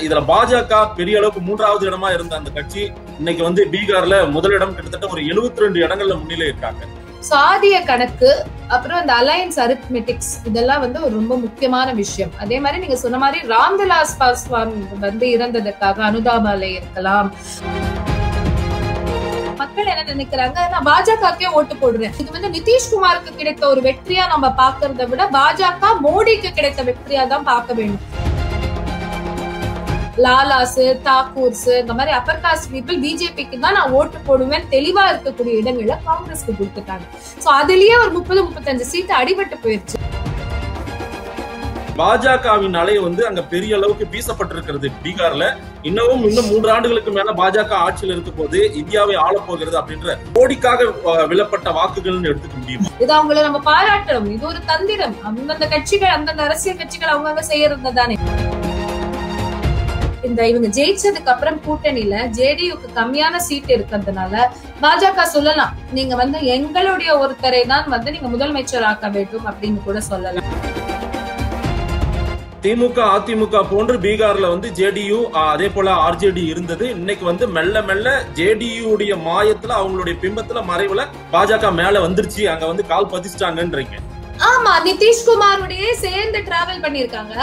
இதுல பாஜக பெரிய அளவுக்கு மூன்றாவது இடமா இருந்த அந்த கட்சி இன்னைக்கு வந்து பீகார்ல முதலிடம் கிட்டத்தட்ட ஒரு 72 ரெண்டு இடங்கள்ல முன்னிலை இருக்காங்க சாதிய கணக்கு அப்புறம் இந்த அலையன்ஸ் அரித்மெட்டிக்ஸ் இதெல்லாம் வந்து ஒரு ரொம்ப முக்கியமான விஷயம் அதே மாதிரி நீங்க சொன்ன மாதிரி ராம்விலாஸ் பாஸ்வான் வந்து இறந்ததற்காக அனுதாபாலை இருக்கலாம் மக்கள் என்ன நினைக்கிறாங்க நான் பாஜகக்கே ஓட்டு போடுறேன் இது வந்து நிதிஷ்குமாருக்கு கிடைத்த ஒரு வெற்றியா நம்ம பாக்குறத விட பாஜக மோடிக்கு கிடைத்த வெற்றியா தான் பார்க்க வேண்டும் லாலாஸ் தாக்கூர்ஸ் இந்த மாதிரி அப்பர் காஸ்ட் பீப்புள் பிஜேபிக்கு தான் நான் ஓட்டு போடுவேன் தெளிவா இருக்கக்கூடிய இடங்கள்ல காங்கிரஸ்க்கு கொடுத்துட்டாங்க சோ அதுலயே ஒரு முப்பது முப்பத்தஞ்சு சீட்டு அடிபட்டு போயிருச்சு பாஜகவின் அலை வந்து அங்க பெரிய அளவுக்கு வீசப்பட்டிருக்கிறது பீகார்ல இன்னமும் இன்னும் மூன்று ஆண்டுகளுக்கு மேல பாஜக ஆட்சியில் இருக்க போது இந்தியாவை ஆளப் போகிறது அப்படின்ற கோடிக்காக அஹ், விழப்பட்ட வாக்குகள்னு எடுத்துக்க முடியும் இது அவங்கள நம்ம பாராட்டணும் இது ஒரு தந்திரம் அந்தந்த கட்சிகள் அந்தந்த அரசியல் கட்சிகள் அவங்கவங்க செய்யறது தானே இந்த இவங்க ஜெயிச்சதுக்கு அப்புறம் கூட்டணியில ஜேடியுக்கு கம்மியான சீட் இருக்கிறதுனால பாஜக சொல்லலாம் நீங்க வந்து எங்களுடைய ஒருத்தரை தான் வந்து நீங்க முதலமைச்சர் ஆக்க வேண்டும் அப்படின்னு கூட சொல்லலாம் திமுக அதிமுக போன்று பீகார்ல வந்து ஜேடியு அதே போல ஆர்ஜேடி இருந்தது இன்னைக்கு வந்து மெல்ல மெல்ல ஜேடியு உடைய மாயத்துல அவங்களுடைய பிம்பத்துல மறைவுல பாஜக மேல வந்துருச்சு அங்க வந்து கால் பதிச்சிட்டாங்கன்றீங்க ஆமா நிதிஷ்குமாருடைய சேர்ந்து டிராவல் பண்ணிருக்காங்க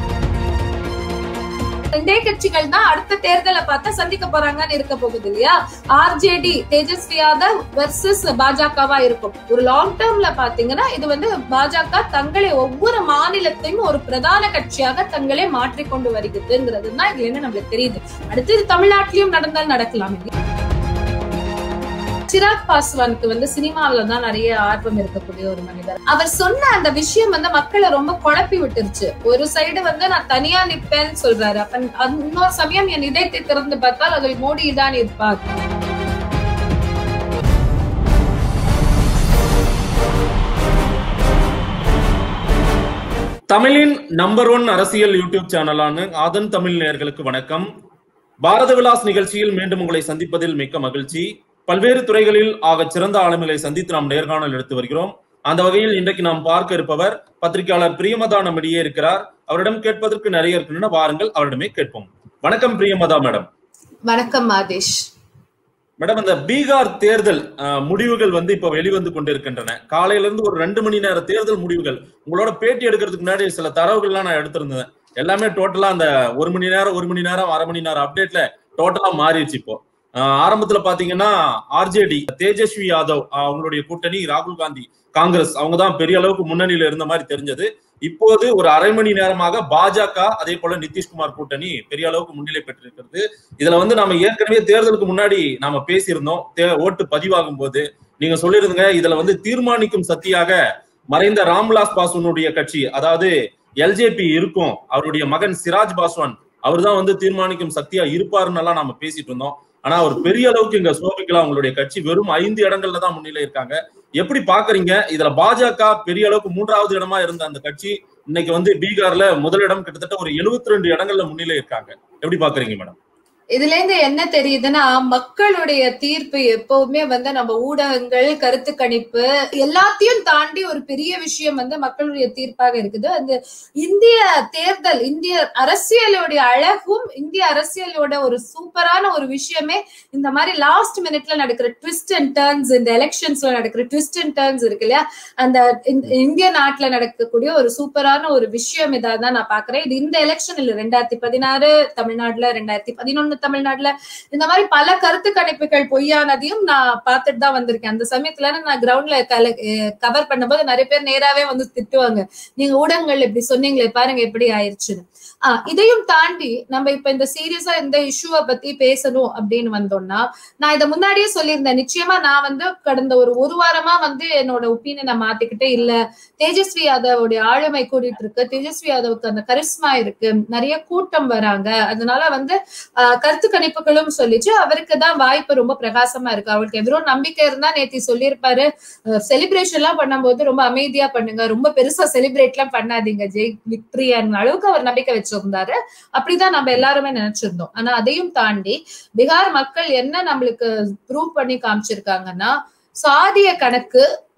ரெண்டே கட்சிகள் தான் அடுத்த தேர்தலை பார்த்தா சந்திக்க போறாங்கன்னு இருக்க போகுது இல்லையா ஆர்ஜேடி தேஜஸ்வி யாதவ் வெர்சஸ் பாஜகவா இருக்கும் ஒரு லாங் டேர்ம்ல பாத்தீங்கன்னா இது வந்து பாஜக தங்களை ஒவ்வொரு மாநிலத்தையும் ஒரு பிரதான கட்சியாக தங்களே மாற்றிக்கொண்டு வருகிறதுங்கிறது தான் இதுல என்ன நம்மளுக்கு தெரியுது அடுத்து இது தமிழ்நாட்டிலும் நடந்தால் நடக்கலாம் இல்லையா? சிராக் பாஸ்வானுக்கு வந்து சினிமாவில தான் நிறைய ஆர்வம் இருக்கக்கூடிய ஒரு மனிதர் அவர் சொன்ன அந்த விஷயம் வந்து மக்களை ரொம்ப குழப்பி விட்டுருச்சு ஒரு சைடு வந்து நான் தனியா நிப்பேன்னு சொல்றாரு அப்ப அந்த இன்னொரு சமயம் என் இதயத்தை திறந்து பார்த்தால் அதில் மோடி தான் இருப்பார் தமிழின் நம்பர் ஒன் அரசியல் யூடியூப் சேனலான ஆதன் தமிழ் நேயர்களுக்கு வணக்கம் பாரத விலாஸ் நிகழ்ச்சியில் மீண்டும் உங்களை சந்திப்பதில் மிக்க மகிழ்ச்சி பல்வேறு துறைகளில் ஆகச் சிறந்த ஆளுமைகளை சந்தித்து நாம் நேர்காணல் எடுத்து வருகிறோம் அந்த வகையில் இன்றைக்கு நாம் பார்க்க இருப்பவர் பத்திரிகையாளர் பிரியமதா நம்மிடையே இருக்கிறார் அவரிடம் கேட்பதற்கு நிறைய இருக்கின்றன வாருங்கள் அவரிடமே கேட்போம் வணக்கம் பிரியமதா மேடம் வணக்கம் மாதேஷ் மேடம் இந்த பீகார் தேர்தல் அஹ், முடிவுகள் வந்து இப்ப வெளிவந்து கொண்டிருக்கின்றன காலையில இருந்து ஒரு ரெண்டு மணி நேர தேர்தல் முடிவுகள் உங்களோட பேட்டி எடுக்கிறதுக்கு முன்னாடி சில தரவுகள்லாம் நான் எடுத்திருந்தேன் எல்லாமே டோட்டலா அந்த ஒரு மணி நேரம் ஒரு மணி நேரம் அரை மணி நேரம் அப்டேட்ல டோட்டலா மாறிடுச்சு இப்போ அஹ், ஆரம்பத்துல பாத்தீங்கன்னா ஆர்ஜேடி தேஜஸ்வி யாதவ் அஹ், அவங்களுடைய கூட்டணி ராகுல் காந்தி காங்கிரஸ் அவங்க தான் பெரிய அளவுக்கு முன்னணியில இருந்த மாதிரி தெரிஞ்சது இப்போது ஒரு அரை மணி நேரமாக பாஜக அதே போல நிதிஷ்குமார் கூட்டணி பெரிய அளவுக்கு முன்னிலை பெற்றிருக்கிறது இதுல வந்து நாம ஏற்கனவே தேர்தலுக்கு முன்னாடி நாம பேசியிருந்தோம் தே- ஓட்டு பதிவாகும் போது நீங்க சொல்லிருந்தீங்க இதுல வந்து தீர்மானிக்கும் சக்தியாக மறைந்த ராம்விலாஸ் பாஸ்வானுடைய கட்சி அதாவது எல்ஜேபி இருக்கும் அவருடைய மகன் சிராஜ் பாஸ்வான் அவர்தான் வந்து தீர்மானிக்கும் சக்தியா இருப்பாருன்னு எல்லாம் நாம பேசிட்டு இருந்தோம் ஆனா அவர் பெரிய அளவுக்கு இங்க சோபிக்கலாம் அவங்களுடைய கட்சி வெறும் ஐந்து இடங்கள்ல தான் முன்னிலை இருக்காங்க எப்படி பாக்குறீங்க இதுல பாஜக பெரிய அளவுக்கு மூன்றாவது இடமா இருந்த அந்த கட்சி இன்னைக்கு வந்து பீகார்ல முதலிடம் கிட்டத்தட்ட ஒரு 72 ரெண்டு இடங்கள்ல முன்னிலை இருக்காங்க எப்படி பாக்குறீங்க மேடம் இதுல இருந்து என்ன தெரியுதுன்னா மக்களுடைய தீர்ப்பு எப்பவுமே வந்து நம்ம ஊடகங்கள் கருத்து கணிப்பு எல்லாத்தையும் தாண்டி ஒரு பெரிய விஷயம் வந்து மக்களுடைய தீர்ப்பாக இருக்குது அந்த இந்திய தேர்தல் இந்திய அரசியலுடைய அழகும் இந்திய அரசியலோட ஒரு சூப்பரான ஒரு விஷயமே இந்த மாதிரி லாஸ்ட் மினிட்ல நடக்கிற ட்விஸ்ட் அண்ட் டர்ன்ஸ் இந்த எலெக்ஷன்ஸ்ல நடக்கிற ட்விஸ்ட் அண்ட் டர்ன்ஸ் இருக்கு இல்லையா அந்த இந்த இந்திய நாட்டுல நடக்கக்கூடிய ஒரு சூப்பரான ஒரு விஷயம் இதா தான் நான் பாக்குறேன் இது இந்த எலெக்ஷன் இல்ல ரெண்டாயிரத்தி பதினாறு தமிழ்நாட்டுல ரெண்டாயிரத்தி பதினொன்னு தமிழ்நாட்டுல இந்த மாதிரி பல கருத்து கணிப்புகள் பொய்யானதையும் நான் பார்த்துட்டு தான் வந்திருக்கேன் அந்த சமயத்துல நான் கிரவுண்ட்ல கவர் பண்ணும்போது நிறைய பேர் நேராவே வந்து திட்டுவாங்க நீங்க ஊடகங்கள் இப்படி சொன்னீங்களே பாருங்க எப்படி ஆயிருச்சுன்னு ஆஹ் இதையும் தாண்டி நம்ம இப்ப இந்த சீரியஸா இந்த இஷ்யூவை பத்தி பேசணும் அப்படின்னு வந்தோம்னா நான் இதை முன்னாடியே சொல்லியிருந்தேன் நிச்சயமா நான் வந்து கடந்த ஒரு ஒரு வாரமா வந்து என்னோட ஒப்பீனியனை மாத்திக்கிட்டே இல்ல தேஜஸ்வி யாதவோடைய ஆளுமை கூடிட்டு இருக்கு தேஜஸ்வி யாதவுக்கு அந்த கரிஸ்மா இருக்கு நிறைய கூட்டம் வராங்க அதனால வந்து ஆஹ் கருத்து கணிப்புகளும் சொல்லிச்சு அவருக்கு தான் வாய்ப்பு ரொம்ப பிரகாசமா இருக்கு அவருக்கு எதிரோ நம்பிக்கை இருந்தா நேத்தி சொல்லியிருப்பாரு செலிப்ரேஷன் எல்லாம் பண்ணும்போது ரொம்ப அமைதியா பண்ணுங்க ரொம்ப பெருசா செலிப்ரேட் எல்லாம் பண்ணாதீங்க ஜெய் விக்டரி அளவுக்கு அவர் நம்பிக்கை வச்சிருந்தாரு அப்படிதான் நம்ம எல்லாருமே நினைச்சிருந்தோம் ஆனா அதையும் தாண்டி பீகார் மக்கள் என்ன நம்மளுக்கு ப்ரூவ் பண்ணி காமிச்சிருக்காங்கன்னா சாதிய கணக்கு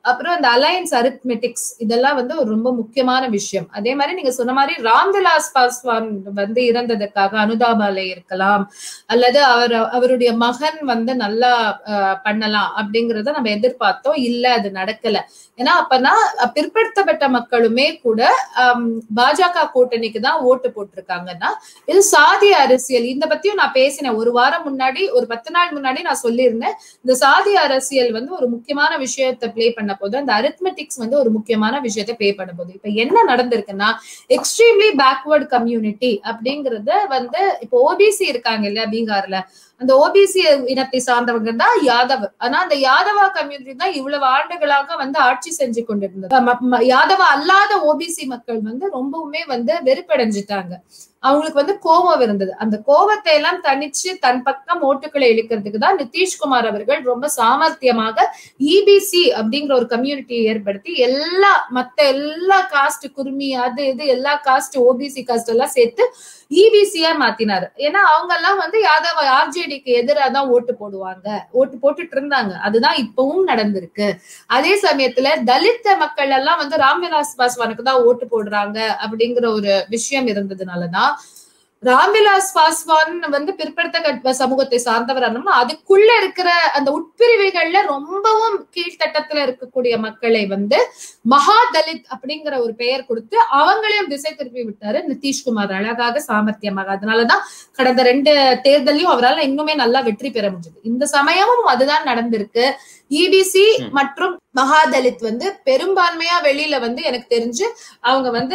அப்புறம் இந்த அலையன்ஸ் அரித்மெட்டிக்ஸ் இதெல்லாம் வந்து ஒரு ரொம்ப முக்கியமான விஷயம் அதே மாதிரி நீங்க சொன்ன மாதிரி ராம்விலாஸ் பாஸ்வான் வந்து இறந்ததுக்காக அனுதாபாலை இருக்கலாம் அல்லது அவர் அவருடைய மகன் வந்து நல்லா அஹ், பண்ணலாம் அப்படிங்கறத நம்ம எதிர்பார்த்தோம் இல்ல அது நடக்கல ஏன்னா அப்பனா அஹ், பிற்படுத்தப்பட்ட மக்களுமே கூட ஆம், பாஜக கூட்டணிக்கு தான் ஓட்டு போட்டிருக்காங்கன்னா இது சாதி அரசியல் இந்த பத்தியும் நான் பேசினேன் ஒரு வாரம் முன்னாடி ஒரு பத்து நாள் முன்னாடி நான் சொல்லியிருந்தேன் இந்த சாதி அரசியல் வந்து ஒரு முக்கியமான விஷயத்தை ப்ளே பண்ண போது அந்த அரித்மெட்டிக்ஸ் வந்து ஒரு முக்கியமான விஷயத்தை ப்ளே பண்ண போது இப்ப என்ன நடந்திருக்குன்னா எக்ஸ்ட்ரீம்லி பேக்வர்ட் கம்யூனிட்டி அப்படிங்கறத வந்து இப்போ ஓபிசி இருக்காங்க இல்லையா பீகார்ல அந்த ஓபிசி இனத்தை சார்ந்தவங்க தான் யாதவ் ஆனா அந்த யாதவா கம்யூனிட்டி தான் இவ்வளவு ஆண்டுகளாக வந்து ஆட்சி செஞ்சு கொண்டிருந்தது ம- ம- யாதவ அல்லாத ஓபிசி மக்கள் வந்து ரொம்பவுமே வந்து வெறுப்படைஞ்சிட்டாங்க அவங்களுக்கு வந்து கோபம் இருந்தது அந்த கோபத்தை எல்லாம் தணிச்சு தன் பக்கம் ஓட்டுகளை இழுக்கிறதுக்கு தான் நிதிஷ்குமார் அவர்கள் ரொம்ப சாமர்த்தியமாக இபிசி அப்படிங்கிற ஒரு கம்யூனிட்டியை ஏற்படுத்தி எல்லா மத்த எல்லா காஸ்ட் குருமி அது இது எல்லா காஸ்ட் ஓபிசி காஸ்ட் எல்லாம் சேர்த்து இபிசியா மாத்தினாரு ஏன்னா அவங்க எல்லாம் வந்து யாதவ ஆர்ஜேடிக்கு எதிராக தான் ஓட்டு போடுவாங்க ஓட்டு போட்டுட்டு இருந்தாங்க அதுதான் இப்பவும் நடந்திருக்கு அதே சமயத்துல தலித் மக்கள் எல்லாம் வந்து ராம்விலாஸ் பாஸ்வானுக்கு தான் ஓட்டு போடுறாங்க அப்படிங்கிற ஒரு விஷயம் இருந்ததுனாலதான் ராம்விலாஸ் பாஸ்வான் வந்து பிற்படுத்த சமூகத்தை சார்ந்தவர் ஆனோம்னா அதுக்குள்ள இருக்கிற அந்த உட்பிரிவுகள்ல ரொம்பவும் கீழ்த்தட்டத்துல இருக்கக்கூடிய மக்களை வந்து மகா தலித் அப்படிங்கிற ஒரு பெயர் கொடுத்து அவங்களையும் திசை திருப்பி விட்டாரு நிதிஷ்குமார் அழகாக சாமர்த்தியமாக அதனாலதான் கடந்த ரெண்டு தேர்தலையும் அவரால் இன்னுமே நல்லா வெற்றி பெற முடிஞ்சது இந்த சமயமும் அதுதான் நடந்திருக்கு இபிசி ம். மற்றும் மகாதலித் வந்து பெரும்பான்மையா வெளியில வந்து எனக்கு தெரிஞ்சு அவங்க வந்து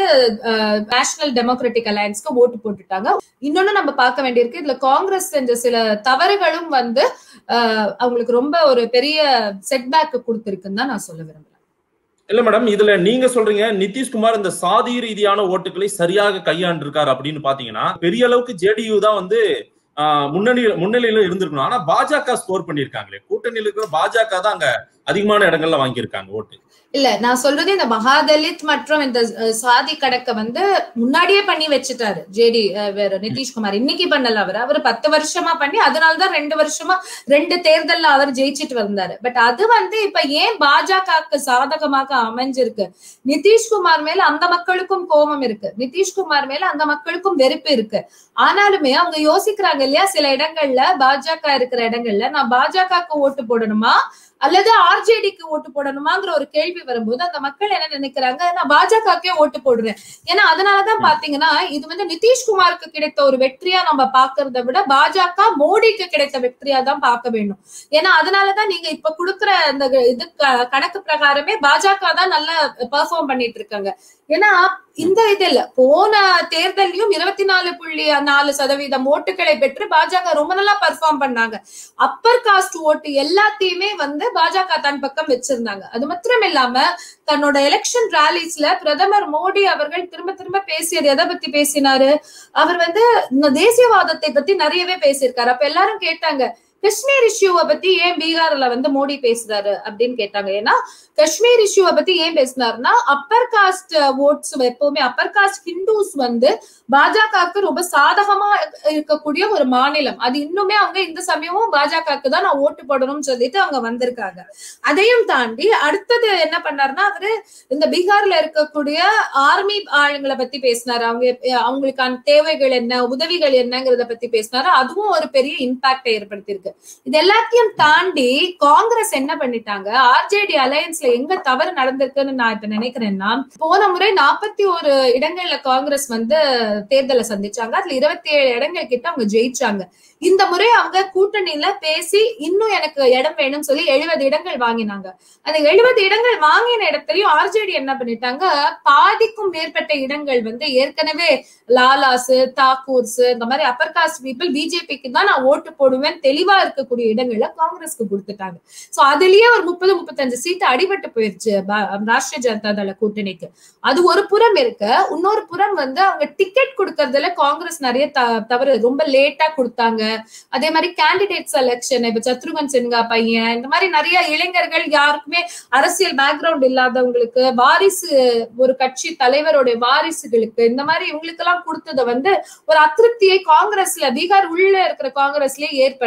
நேஷனல் டெமோக்ராட்டிக் அலையன்ஸ்க்கு ஓட்டு போட்டுட்டாங்க இன்னொன்னு நம்ம பார்க்க வேண்டியிருக்கு இதுல காங்கிரஸ் செஞ்ச சில தவறுகளும் வந்து அஹ், அவங்களுக்கு ரொம்ப ஒரு பெரிய செட்பேக் கொடுத்திருக்குன்னு தான் நான் சொல்ல விரும்புறேன் இல்ல மேடம் இதுல நீங்க சொல்றீங்க நிதிஷ்குமார் இந்த சாதி ரீதியான ஓட்டுகளை சரியாக கையாண்டிருக்காரு அப்படின்னு பாத்தீங்கன்னா பெரிய அளவுக்கு ஜேடியு தான் வந்து ஆஹ், முன்னணி முன்னிலையில இருந்திருக்கணும் ஆனா பாஜக ஸ்கோர் பண்ணிருக்காங்களே கூட்டணியில இருக்கிற பாஜக தான் அங்க அதிகமான இடங்கள்ல வாங்கியிருக்காங்க ஓட்டு இல்ல நான் சொல்றது இந்த மகாதலித் மற்றும் இந்த அஹ், சாதி கணக்க வந்து முன்னாடியே பண்ணி வச்சுட்டாரு ஜேடி வேற நிதிஷ்குமார் இன்னைக்கு பண்ணல அவர் அவர் பத்து வருஷமா பண்ணி அதனாலதான் ரெண்டு வருஷமா ரெண்டு தேர்தல்ல அவர் ஜெயிச்சிட்டு வந்தாரு பட் அது வந்து இப்ப ஏன் பாஜகவுக்கு சாதகமாக அமைஞ்சிருக்கு நிதிஷ்குமார் மேல அந்த மக்களுக்கும் கோபம் இருக்கு நிதிஷ்குமார் மேல அந்த மக்களுக்கும் வெறுப்பு இருக்கு ஆனாலுமே அவங்க யோசிக்கிறாங்க இல்லையா சில இடங்கள்ல பாஜக இருக்கிற இடங்கள்ல நான் பாஜகவுக்கு ஓட்டு போடணுமா அல்லது ஆர்ஜேடிக்கு ஓட்டு போடணுமாங்கிற ஒரு கேள்வி வரும்போது அந்த மக்கள் என்ன நினைக்கிறாங்க நான் பாஜகக்கே ஓட்டு போடுறேன் ஏன்னா அதனாலதான் ம். பாத்தீங்கன்னா இது வந்து நிதிஷ்குமாருக்கு கிடைத்த ஒரு வெற்றியா நம்ம பாக்குறத விட பாஜக மோடிக்கு கிடைத்த வெற்றியா தான் பார்க்க வேண்டும் ஏன்னா அதனாலதான் நீங்க இப்ப கொடுக்குற அந்த இது க- கணக்கு பிரகாரமே பாஜக தான் நல்லா பெர்ஃபார்ம் பண்ணிட்டு இருக்காங்க ஏன்னா இந்த இதுல போன தேர்தலையும் இருபத்தி நாலு புள்ளி நாலு சதவீதம் ஓட்டுகளை பெற்று பாஜக ரொம்ப நல்லா பெர்ஃபார்ம் பண்ணாங்க அப்பர் காஸ்ட் ஓட்டு எல்லாத்தையுமே வந்து பாஜக தன் பக்கம் வச்சிருந்தாங்க அது மாத்திரம் இல்லாம தன்னோட எலெக்ஷன் ராலிஸ்ல பிரதமர் மோடி அவர்கள் திரும்ப திரும்ப பேசியது எதை பத்தி பேசினாரு அவர் வந்து இந்த தேசியவாதத்தை பத்தி நிறையவே பேசியிருக்காரு அப்ப எல்லாரும் கேட்டாங்க காஷ்மீர் இஷ்யூவை பத்தி ஏன் பீகார்ல வந்து மோடி பேசுறாரு அப்படின்னு கேட்டாங்க ஏன்னா காஷ்மீர் இஷ்யூவை பத்தி ஏன் பேசினாருன்னா அப்பர் காஸ்ட் ஓட்ஸ் எப்பவுமே அப்பர் காஸ்ட் ஹிந்துஸ் வந்து பாஜகவுக்கு ரொம்ப சாதகமா இருக்கக்கூடிய ஒரு மாநிலம் அது இன்னுமே அவங்க இந்த சமயமும் பாஜகவுக்கு தான் நான் ஓட்டு போடணும்னு சொல்லிட்டு அவங்க வந்திருக்காங்க அதையும் தாண்டி அடுத்தது என்ன பண்ணாருன்னா அவரு இந்த பீகார்ல இருக்கக்கூடிய ஆர்மி ஆளுங்களை பத்தி பேசினாரு அவங்க எப்- அவங்களுக்கான தேவைகள் என்ன உதவிகள் என்னங்கிறத பத்தி பேசினாரு அதுவும் ஒரு பெரிய இம்பாக்டை ஏற்படுத்தியிருக்கு இது எல்லாத்தையும் தாண்டி காங்கிரஸ் என்ன பண்ணிட்டாங்க ஆர்ஜேடி அலையன்ஸ்ல எங்க தவறு நடந்திருக்குன்னு நான் இப்ப நினைக்கிறேன்னா போன முறை நாற்பத்தி ஒரு இடங்கள்ல காங்கிரஸ் வந்து தேர்தலை சந்திச்சாங்க அதுல இருபத்தி ஏழு இடங்கள் கிட்ட அவங்க ஜெயிச்சாங்க இந்த முறை அவங்க கூட்டணியில பேசி இன்னும் எனக்கு இடம் வேணும்னு சொல்லி எழுபது இடங்கள் வாங்கினாங்க அந்த எழுபது இடங்கள் வாங்கின இடத்துலயும் ஆர்ஜேடி என்ன பண்ணிட்டாங்க பாதிக்கும் மேற்பட்ட இடங்கள் வந்து ஏற்கனவே லாலாஸ் தாக்கூர்ஸ் இந்த மாதிரி அப்பர் காஸ்ட் பீப்புள் பிஜேபிக்கு தான் நான் ஓட்டு போடுவேன் தெளிவா இருக்கக்கூடிய இடங்கள்ல காங்கிரஸ்க்கு கொடுத்துட்டாங்க சோ அதுலயே ஒரு முப்பது முப்பத்தஞ்சு சீட்டு அடிபட்டு போயிருச்சு பா- ராஷ்டிரிய ஜனதா தள கூட்டணிக்கு அது ஒரு புறம் இருக்க இன்னொரு புறம் வந்து அவங்க டிக்கெட் கொடுக்கறதுல காங்கிரஸ் நிறைய த- தவறு ரொம்ப லேட்டா கொடுத்தாங்க அதே மாதிரி கேண்டிடேட் செலெக்ஷன் இப்ப சத்ருகன் சின்ஹா பையன் இந்த மாதிரி நிறைய இளைஞர்கள் யாருக்குமே அரசியல் பேக்ரவுண்ட் இல்லாதவங்களுக்கு வாரிசு ஒரு கட்சி தலைவருடைய வாரிசுகளுக்கு இந்த மாதிரி இவங்களுக்கு எல்லாம் கொடுத்ததை வந்து ஒரு அதிருப்தியை காங்கிரஸ்ல பீகார் உள்ள இருக்கிற காங்கிரஸ்லயே ஏற்படுத்திருச்சு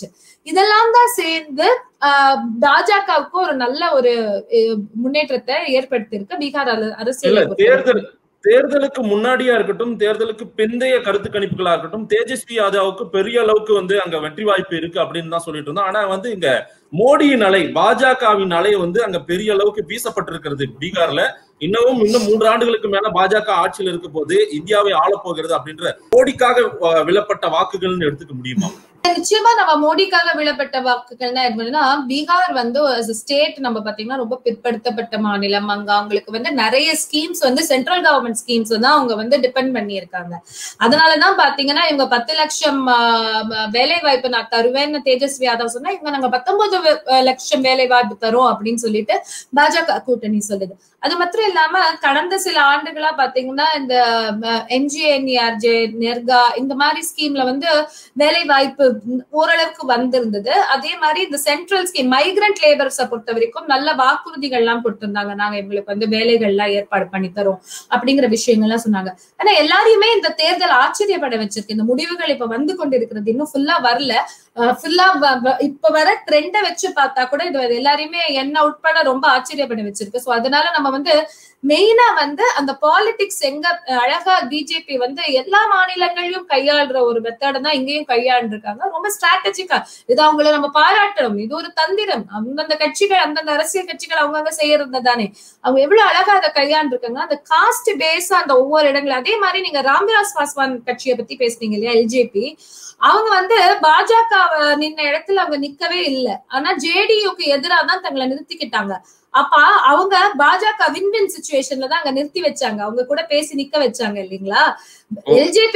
ஆச்சு இதெல்லாம் தான் சேர்ந்து பாஜகவுக்கு ஒரு நல்ல ஒரு முன்னேற்றத்தை ஏற்படுத்தியிருக்கு பீகார் அரசியல் தேர்தல் தேர்தலுக்கு முன்னாடியா இருக்கட்டும் தேர்தலுக்கு பிந்தைய கருத்து கணிப்புகளா இருக்கட்டும் தேஜஸ்வி யாதவுக்கு பெரிய அளவுக்கு வந்து அங்க வெற்றி வாய்ப்பு இருக்கு அப்படின்னு தான் சொல்லிட்டு இருந்தோம் ஆனா வந்து இங்க மோடியின் அலை பாஜகவின் அலை வந்து அங்க பெரிய அளவுக்கு வீசப்பட்டிருக்கிறது பீகார்ல இன்னமும் இன்னும் மூன்று ஆண்டுகளுக்கு மேல பாஜக ஆட்சியில் இருக்க போது இந்தியாவை ஆளப்போகிறது அப்படின்ற மோடிக்காக விழப்பட்ட வாக்குகள்னு எடுத்துக்க முடியுமா நிச்சயமா நம்ம மோடிக்காக விழப்பட்ட வாக்குகள்னா என்னன்னா பீகார் வந்து ஸ்டேட் நம்ம பாத்தீங்கன்னா ரொம்ப பிற்படுத்தப்பட்ட மாநிலம் அங்க அவங்களுக்கு வந்து நிறைய ஸ்கீம்ஸ் வந்து சென்ட்ரல் கவர்மெண்ட் ஸ்கீம்ஸ் தான் அவங்க வந்து டிபெண்ட் பண்ணி இருக்காங்க அதனாலதான் பாத்தீங்கன்னா இவங்க பத்து லட்சம் வேலை வாய்ப்பு நான் தருவேன்னு தேஜஸ்வி யாதவ் சொன்னா இவங்க நாங்க பத்தொன்பது லட்சம் வேலை வாய்ப்பு தரோம் அப்படின்னு சொல்லிட்டு பாஜக கூட்டணி சொல்லுது அது மாத்திரம் இல்லாம கடந்த சில ஆண்டுகளா பாத்தீங்கன்னா இந்த என்ஜிஎன்ஆர்ஜே நெர்கா இந்த மாதிரி ஸ்கீம்ல வந்து வேலை வாய்ப்பு ஓரளவுக்கு வந்திருந்தது அதே மாதிரி இந்த சென்ட்ரல் ஸ்கீம் மைக்ரண்ட் லேபர்ஸை பொறுத்த வரைக்கும் நல்ல வாக்குறுதிகள் எல்லாம் கொடுத்திருந்தாங்க நாங்க எங்களுக்கு வந்து வேலைகள் எல்லாம் ஏற்பாடு பண்ணி தரோம் அப்படிங்கிற விஷயங்கள்லாம் சொன்னாங்க ஆனா எல்லாரையுமே இந்த தேர்தல் ஆச்சரியப்பட வச்சிருக்கு இந்த முடிவுகள் இப்ப வந்து கொண்டிருக்கிறது இன்னும் ஃபுல்லா வரல ஃபுல்லா இப்ப வர ட்ரெண்ட வச்சு பார்த்தா கூட இது எல்லாரையுமே என்ன உட்பட ரொம்ப ஆச்சரியப்பட வச்சிருக்கு சோ அதனால நம்ம வந்து மெயினா வந்து அந்த பாலிடிக்ஸ் எங்க அழகா பிஜேபி வந்து எல்லா மாநிலங்களையும் கையாளுற ஒரு மெத்தட தான் இங்கேயும் கையாண்டிருக்காங்க ரொம்ப ஸ்ட்ராட்டஜிக்கா இது அவங்கள நம்ம பாராட்டணும் இது ஒரு தந்திரம் அந்தந்த கட்சிகள் அந்தந்த அரசியல் கட்சிகள் அவங்கவுங்க செய்யறது தானே அவங்க எவ்வளவு அழகா அதை கையாண்டிருக்காங்க அந்த காஸ்ட் பேஸா அந்த ஒவ்வொரு இடங்களும் அதே மாதிரி நீங்க ராம்விலாஸ் பாஸ்வான் கட்சியை பத்தி பேசுனீங்க இல்லையா எல்ஜேபி அவங்க வந்து பாஜக நின்ன இடத்துல அவங்க நிக்கவே இல்லை ஆனா ஜேடியுக்கு எதிராக தான் தங்களை நிறுத்திக்கிட்டாங்க அப்ப அவங்க பாஜக வின்வின் சுச்சுவேஷன்ல தான் அங்க நிறுத்தி வச்சாங்க அவங்க கூட பேசி நிக்க வச்சாங்க இல்லீங்களா எல்ஜேபி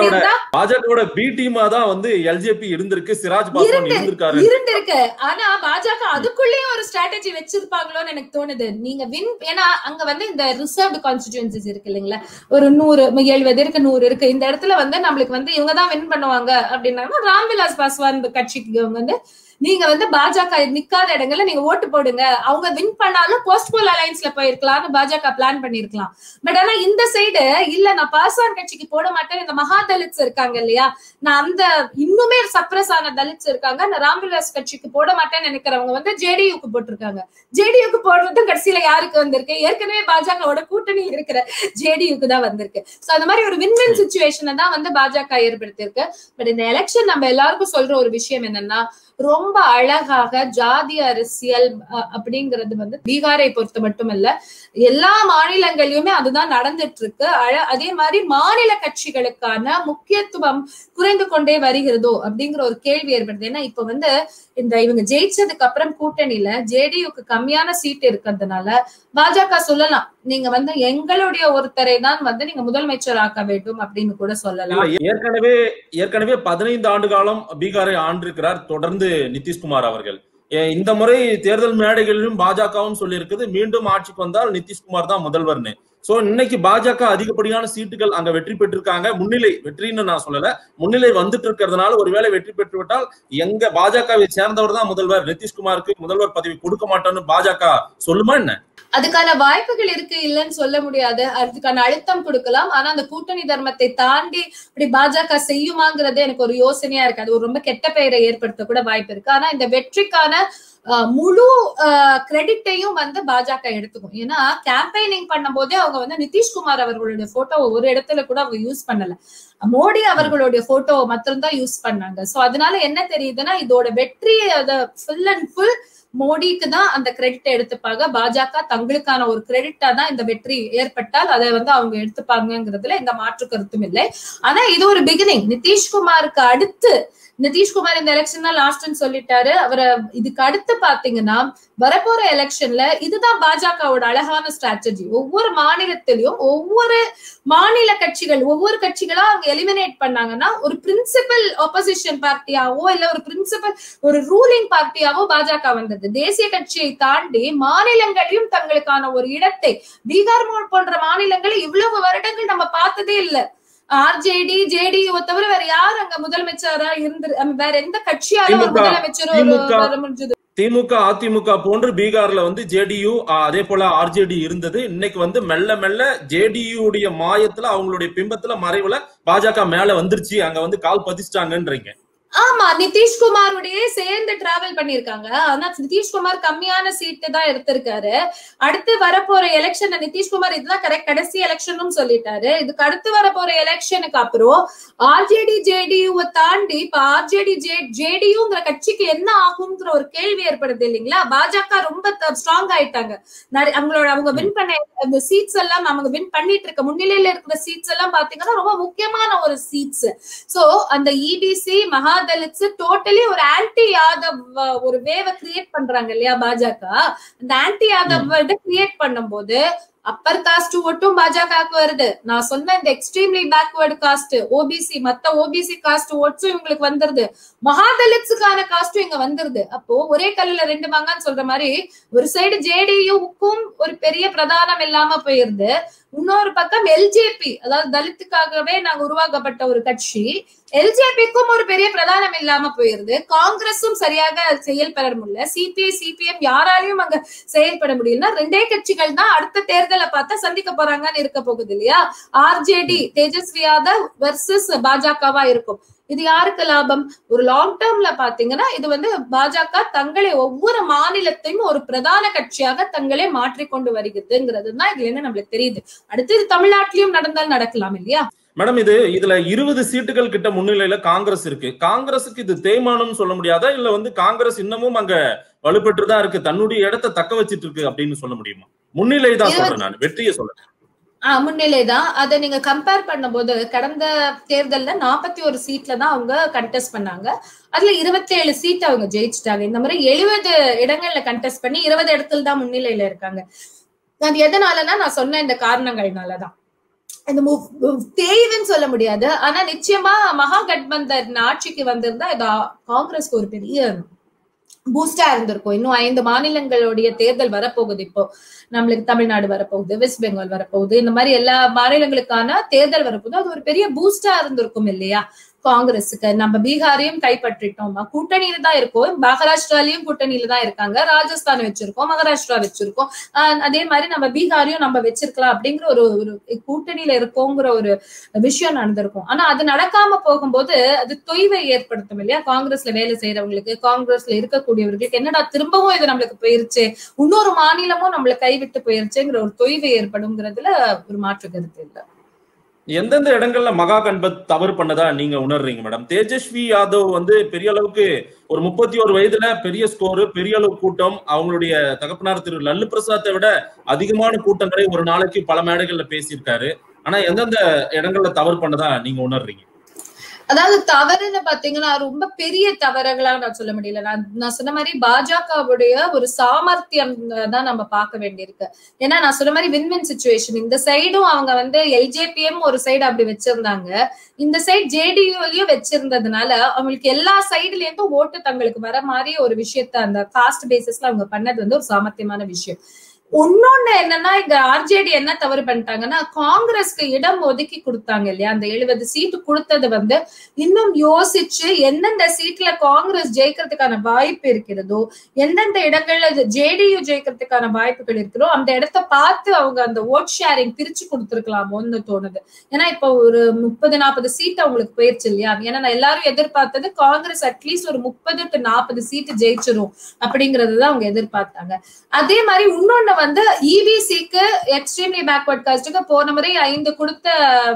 பாஜகவோட பி டீமா தான் வந்து எல்ஜேபி இருந்திருக்கு சிராஜ் பாஸ்வான் இருந்திருக்காரு இருந்திருக்கு ஆனா பாஜக அதுக்குள்ளேயும் ஒரு ஸ்ட்ராட்டஜி வச்சிருப்பாங்களோன்னு எனக்கு தோணுது நீங்க வின் ஏன்னா அங்க வந்து இந்த ரிசர்வ்டு கான்ஸ்டிடியூன்சிஸ் இருக்கு இல்லைங்களா ஒரு நூறு எழுபது இருக்கு நூறு இருக்கு இந்த இடத்துல வந்து நம்மளுக்கு வந்து இவங்க தான் வின் பண்ணுவாங்க அப்படின்னாங்கன்னா ராம்விலாஸ் பாஸ்வான் கட்சிக்கு வந்து நீங்க வந்து பாஜக நிக்காத இடங்கள்ல நீங்க ஓட்டு போடுங்க அவங்க வின் பண்ணாலும் போஸ்ட்போல் அலைன்ஸ்ல போயிருக்கலாம்னு பாஜக பிளான் பண்ணிருக்கலாம் பட் ஆனா இந்த சைடு இல்ல நான் பாஸ்வான் கட்சிக்கு போட மாட்டேன் இந்த மகா தலித்ஸ் இருக்காங்க இல்லையா நான் அந்த இன்னுமே சப்ரஸ் ஆன தலித்ஸ் இருக்காங்க நான் ராம்விலாஸ் கட்சிக்கு போட மாட்டேன்னு நினைக்கிறவங்க வந்து ஜேடியுக்கு போட்டிருக்காங்க ஜேடியுக்கு போடுறது கடைசியில யாருக்கு வந்திருக்கு ஏற்கனவே பாஜகவோட கூட்டணியில் இருக்கிற ஜேடியுக்கு தான் வந்திருக்கு சோ அந்த மாதிரி ஒரு வின்வின் சுச்சுவேஷனை தான் வந்து பாஜக ஏற்படுத்தியிருக்கு பட் இந்த எலெக்ஷன் நம்ம எல்லாருக்கும் சொல்ற ஒரு விஷயம் என்னன்னா ரொம்ப அழகாக ஜாதி அரசியல் அப்படிங்கிறது வந்து பீகாரை பொறுத்த மட்டுமல்ல எல்லா மாநிலங்களிலுமே அதுதான் நடந்துட்டு இருக்கு அதே மாதிரி மாநில கட்சிகளுக்கான முக்கியத்துவம் குறைந்து கொண்டே வருகிறதோ அப்படிங்கிற ஒரு கேள்வி ஏற்படுது ஏன்னா இப்ப வந்து இந்த இவங்க ஜெயிச்சதுக்கு அப்புறம் கூட்டணியில ஜேடியுக்கு கம்மியான சீட் இருக்கிறதுனால பாஜக சொல்லலாம் நீங்க வந்து எங்களுடைய ஒருத்தரை தான் வந்து நீங்க முதலமைச்சர் ஆக்க வேண்டும் அப்படின்னு கூட சொல்லலாம் ஏற்கனவே ஏற்கனவே பதினைந்து ஆண்டு காலம் பீகாரை ஆண்டிருக்கிறார் தொடர்ந்து நிதிஷ்குமார் அவர்கள் இந்த முறை தேர்தல் மேடைகளிலும் பாஜகவும் சொல்லி இருக்குது மீண்டும் ஆட்சிக்கு வந்தால் நிதிஷ்குமார் தான் முதல்வர்னு சோ இன்னைக்கு பாஜக அதிகப்படியான சீட்டுகள் அங்க வெற்றி பெற்றிருக்காங்க முன்னிலை வெற்றின்னு நான் சொல்லல முன்னிலை வந்துட்டு இருக்கிறதுனால ஒருவேளை வெற்றி பெற்று விட்டால் எங்க பாஜகவை சேர்ந்தவர் தான் முதல்வர் நிதிஷ்குமாருக்கு முதல்வர் பதவி கொடுக்க மாட்டோம்னு பாஜக சொல்லுமா என்ன அதுக்கான வாய்ப்புகள் இருக்கு இல்லைன்னு சொல்ல முடியாது அதுக்கான அழுத்தம் கொடுக்கலாம் ஆனா அந்த கூட்டணி தர்மத்தை தாண்டி இப்படி பாஜக செய்யுமாங்கிறது எனக்கு ஒரு யோசனையா இருக்கு அது ஒரு ரொம்ப கெட்ட பெயரை ஏற்படுத்த கூட வாய்ப்பு இருக்கு ஆனா இந்த வெற்றிக்கான முழு கிரெடிட்டையும் வந்து பாஜக எடுத்துக்கும் ஏன்னா கேம்பெயினிங் பண்ணும் போதே அவங்க வந்து நிதிஷ்குமார் அவர்களுடைய போட்டோ ஒரு இடத்துல கூட அவங்க யூஸ் பண்ணல மோடி அவர்களுடைய போட்டோவை மாத்திரம்தான் யூஸ் பண்ணாங்க சோ அதனால என்ன தெரியுதுன்னா இதோட வெற்றி அதை ஃபுல் அண்ட் ஃபுல் மோடிக்கு தான் அந்த கிரெடிட் எடுத்துப்பாங்க பாஜக தங்களுக்கான ஒரு கிரெடிட்டா தான் இந்த வெற்றி ஏற்பட்டால் அதை வந்து அவங்க எடுத்துப்பாங்கிறதுல எந்த மாற்று கருத்தும் இல்லை ஆனா இது ஒரு பிகினிங் நிதிஷ்குமாருக்கு அடுத்து நிதிஷ்குமார் இந்த எலெக்ஷன் தான் லாஸ்ட்னு சொல்லிட்டாரு அவரை இதுக்கு அடுத்து பாத்தீங்கன்னா வரப்போற எலெக்ஷன்ல இதுதான் பாஜகவோட அழகான ஸ்ட்ராட்டஜி ஒவ்வொரு மாநிலத்திலையும் ஒவ்வொரு மாநில கட்சிகள் ஒவ்வொரு கட்சிகளா அவங்க எலிமினேட் பண்ணாங்கன்னா ஒரு பிரின்சிபல் ஆப்போசிஷன் பார்ட்டியாவோ இல்ல ஒரு பிரின்சிபல் ஒரு ரூலிங் பார்ட்டியாவோ பாஜக வந்தது தேசிய கட்சியை தாண்டி மாநிலங்களையும் தங்களுக்கான ஒரு இடத்தை பீகார் போன்ற மாநிலங்களை இவ்வளவு வருடங்கள் நம்ம பார்த்ததே இல்லை ஆர்ஜேடி ஜேடியு தவிர வேற யார் அங்க முதலமைச்சரா இருந்து வேற எந்த கட்சியாலும் ஒரு முதலமைச்சர் முடிஞ்சது திமுக அதிமுக போன்று பீகார்ல வந்து ஜேடியு அதே போல ஆர்ஜேடி இருந்தது இன்னைக்கு வந்து மெல்ல மெல்ல ஜேடியுடைய மாயத்துல அவங்களுடைய பிம்பத்துல மறைவுல பாஜக மேல வந்துருச்சு அங்க வந்து கால் பதிச்சிட்டாங்கன்றீங்க ஆமா நிதிஷ்குமாருடைய சேர்ந்து டிராவல் பண்ணிருக்காங்க ஆனா நிதிஷ்குமார் கம்மியான சீட்டு தான் எடுத்திருக்காரு அடுத்து வரப்போற எலெக்ஷன் நிதிஷ்குமார் இதுதான் கரெக்ட் கடைசி எலெக்ஷனும் சொல்லிட்டாரு இதுக்கு அடுத்து வரப்போற எலெக்ஷனுக்கு அப்புறம் ஆர்ஜேடி ஜேடியூவை தாண்டி இப்ப ஆர்ஜேடி ஜே ஜேடியூங்கிற கட்சிக்கு என்ன ஆகுங்கிற ஒரு கேள்வி ஏற்படுது இல்லைங்களா பாஜக ரொம்ப ஸ்ட்ராங் ஆயிட்டாங்க நிறைய- அவங்களோட அவங்க வின் பண்ண அந்த சீட்ஸ் எல்லாம் அவங்க வின் பண்ணிட்டு இருக்க முன்னிலையில இருக்கிற சீட்ஸ் எல்லாம் பாத்தீங்கன்னா ரொம்ப முக்கியமான ஒரு சீட்ஸ் சோ அந்த இபிசி மகாதலித்ஸ் டோட்டலி ஒரு ஆன்டி யாதவ் அஹ், ஒரு வேவ கிரியேட் பண்றாங்க இல்லையா பாஜக அந்த ஆன்டி யாதவ் இதை கிரியேட் பண்ணும்போது அப்பர் காஸ்ட் ஓட்டும் பாஜகவுக்கு வருது நான் சொன்ன இந்த எக்ஸ்ட்ரீம்லி பேக்வர்டு காஸ்ட் ஓபிசி மத்த ஓபிசி காஸ்ட் ஓட்ஸும் இவங்களுக்கு வந்துருது மகாதலித்ஸுக்கான காஸ்டும் இங்க வந்துருது அப்போ ஒரே கல்லுல ரெண்டு மாங்கான்னு சொல்ற மாதிரி ஒரு சைடு ஜேடியுக்கும் ஒரு பெரிய பிரதானம் இல்லாம போயிருது இன்னொரு பக்கம் எல்ஜேபி அதாவது தலித்துக்காகவே நாங்க உருவாக்கப்பட்ட ஒரு கட்சி எல்ஜேபிக்கும் ஒரு பெரிய பிரதானம் இல்லாம போயிருது காங்கிரஸும் சரியாக செயல்பட முடியல சிபிஐ சிபிஎம் யாராலையும் அங்க செயல்பட முடியலன்னா ரெண்டே கட்சிகள் தான் அடுத்த தேர்தலை பார்த்தா சந்திக்க போறாங்கன்னு இருக்க போகுது இல்லையா ஆர்ஜேடி தேஜஸ்வி யாதவ் வெர்சஸ் பாஜகவா இருக்கும் இது யாருக்கு லாபம் ஒரு லாங் டேர்ம்ல பாத்தீங்கன்னா இது வந்து பாஜக தங்களை ஒவ்வொரு மாநிலத்தையும் ஒரு பிரதான கட்சியாக தங்களே மாற்றிக்கொண்டு வருகிறதுங்கிறது தான் இதுல இருந்து நம்மளுக்கு தெரியுது அடுத்து இது தமிழ்நாட்டிலயும் நடந்தால் நடக்கலாம் இல்லையா மேடம் இது இதுல இருபது சீட்டுகள் கிட்ட முன்னிலையில காங்கிரஸ் இருக்கு காங்கிரஸுக்கு இது தேய்மானம் சொல்ல முடியாதா இல்ல வந்து காங்கிரஸ் இன்னமும் அங்க வலுப்பெற்று தான் இருக்கு தன்னுடைய இடத்த தக்க வச்சிட்டு இருக்கு அப்படின்னு சொல்ல முடியுமா முன்னிலை தான் சொல்றேன் நான் வெற்றியை சொல்றேன் ஆஹ் முன்னிலைதான் அதை நீங்க கம்பேர் பண்ணும்போது கடந்த தேர்தல்ல நாற்பத்தி ஒரு சீட்ல தான் அவங்க கண்டெஸ்ட் பண்ணாங்க அதுல இருபத்தி ஏழு சீட் அவங்க ஜெயிச்சுட்டாங்க இந்த மாதிரி எழுபது இடங்கள்ல கண்டெஸ்ட் பண்ணி இருபது இடத்துல தான் முன்னிலையில இருக்காங்க அது எதனாலன்னா நான் சொன்ன இந்த காரணங்கள்னாலதான் இந்த மு- மு- தேய்வுன்னு சொல்ல முடியாது ஆனா நிச்சயமா மகா கட்பந்தன் ஆட்சிக்கு வந்திருந்தா இது ஆ- காங்கிரஸ்க்கு ஒரு பெரிய பூஸ்டா இருந்திருக்கும் இன்னும் ஐந்து மாநிலங்களுடைய தேர்தல் வரப்போகுது இப்போ நம்மளுக்கு தமிழ்நாடு வரப்போகுது வெஸ்ட் பெங்கால் வரப்போகுது இந்த மாதிரி எல்லா மாநிலங்களுக்கான தேர்தல் வரப்போகுது அது ஒரு பெரிய பூஸ்டா இருந்திருக்கும் இல்லையா காங்கிரஸுக்கு நம்ம பீகாரையும் கைப்பற்றிட்டோம் கூட்டணியில தான் இருக்கோம் மகாராஷ்டிராலையும் கூட்டணியில தான் இருக்காங்க ராஜஸ்தான் வச்சிருக்கோம் மகாராஷ்டிரா வச்சிருக்கோம் ஆஹ் அதே மாதிரி நம்ம பீகாரையும் நம்ம வச்சிருக்கலாம் அப்படிங்கிற ஒரு ஒரு கூட்டணியில இருக்கோங்கிற ஒரு விஷயம் நடந்திருக்கும் ஆனா அது நடக்காம போகும்போது அது தொய்வை ஏற்படுத்தும் இல்லையா காங்கிரஸ்ல வேலை செய்யறவங்களுக்கு காங்கிரஸ்ல இருக்கக்கூடியவர்களுக்கு என்னடா திரும்பவும் இது நம்மளுக்கு போயிருச்சு இன்னொரு மாநிலமும் நம்மள கைவிட்டு போயிருச்சுங்கிற ஒரு தொய்வு ஏற்படுங்கிறதுல ஒரு மாற்று கருத்து இல்லை எந்தெந்த இடங்கள்ல மகா கண்பத் தவறு பண்ணதா நீங்க உணர்றீங்க மேடம் தேஜஸ்வி யாதவ் வந்து பெரிய அளவுக்கு ஒரு முப்பத்தி ஒரு வயதுல பெரிய ஸ்கோரு பெரிய அளவு கூட்டம் அவங்களுடைய தகப்பனார் திரு லல்லு பிரசாத்தை விட அதிகமான கூட்டங்களை ஒரு நாளைக்கு பல மேடைகள்ல பேசியிருக்காரு ஆனா எந்தெந்த இடங்கள்ல தவறு பண்ணதா நீங்க உணர்றீங்க அதாவது தவறுன்னு பாத்தீங்கன்னா ரொம்ப பெரிய தவறுகளா நான் சொல்ல முடியல நான் நான் சொன்ன மாதிரி பாஜகவுடைய ஒரு சாமர்த்தியம் தான் நம்ம பார்க்க வேண்டியிருக்கு ஏன்னா நான் சொன்ன மாதிரி வின் வின் சுச்சுவேஷன் இந்த சைடும் அவங்க வந்து எல்ஜேபிஎம் ஒரு சைடு அப்படி வச்சிருந்தாங்க இந்த சைடு ஜேடியூலயும் வச்சிருந்ததுனால அவங்களுக்கு எல்லா சைடுல இருந்தும் ஓட்டு தங்களுக்கு வர மாதிரி ஒரு விஷயத்த அந்த காஸ்ட் பேசிஸ்ல அவங்க பண்ணது வந்து ஒரு சாமர்த்தியமான விஷயம் இன்னொன்னு என்னன்னா இங்க ஆர்ஜேடி என்ன தவறு பண்ணிட்டாங்கன்னா காங்கிரஸ்க்கு இடம் ஒதுக்கி கொடுத்தாங்க இல்லையா அந்த எழுபது சீட்டு கொடுத்தது வந்து இன்னும் யோசிச்சு எந்தெந்த சீட்ல காங்கிரஸ் ஜெயிக்கிறதுக்கான வாய்ப்பு இருக்கிறதோ எந்தெந்த இடங்கள்ல ஜேடியு ஜெயிக்கிறதுக்கான வாய்ப்புகள் இருக்கிறோ அந்த இடத்த பார்த்து அவங்க அந்த ஓட் ஷேரிங் பிரிச்சு கொடுத்துருக்கலாமோன்னு தோணுது ஏன்னா இப்ப ஒரு முப்பது நாற்பது சீட் அவங்களுக்கு போயிருச்சு இல்லையா ஏன்னா நான் எல்லாரும் எதிர்பார்த்தது காங்கிரஸ் அட்லீஸ்ட் ஒரு முப்பது டு நாற்பது சீட்டு ஜெயிச்சிரும் அப்படிங்கறது தான் அவங்க எதிர்பார்த்தாங்க அதே மாதிரி இன்னொன்னு வந்து இபிசிக்கு எக்ஸ்ட்ரீம்லி பேக்வர்ட் காஸ்டுக்கு போன முறை ஐந்து கொடுத்த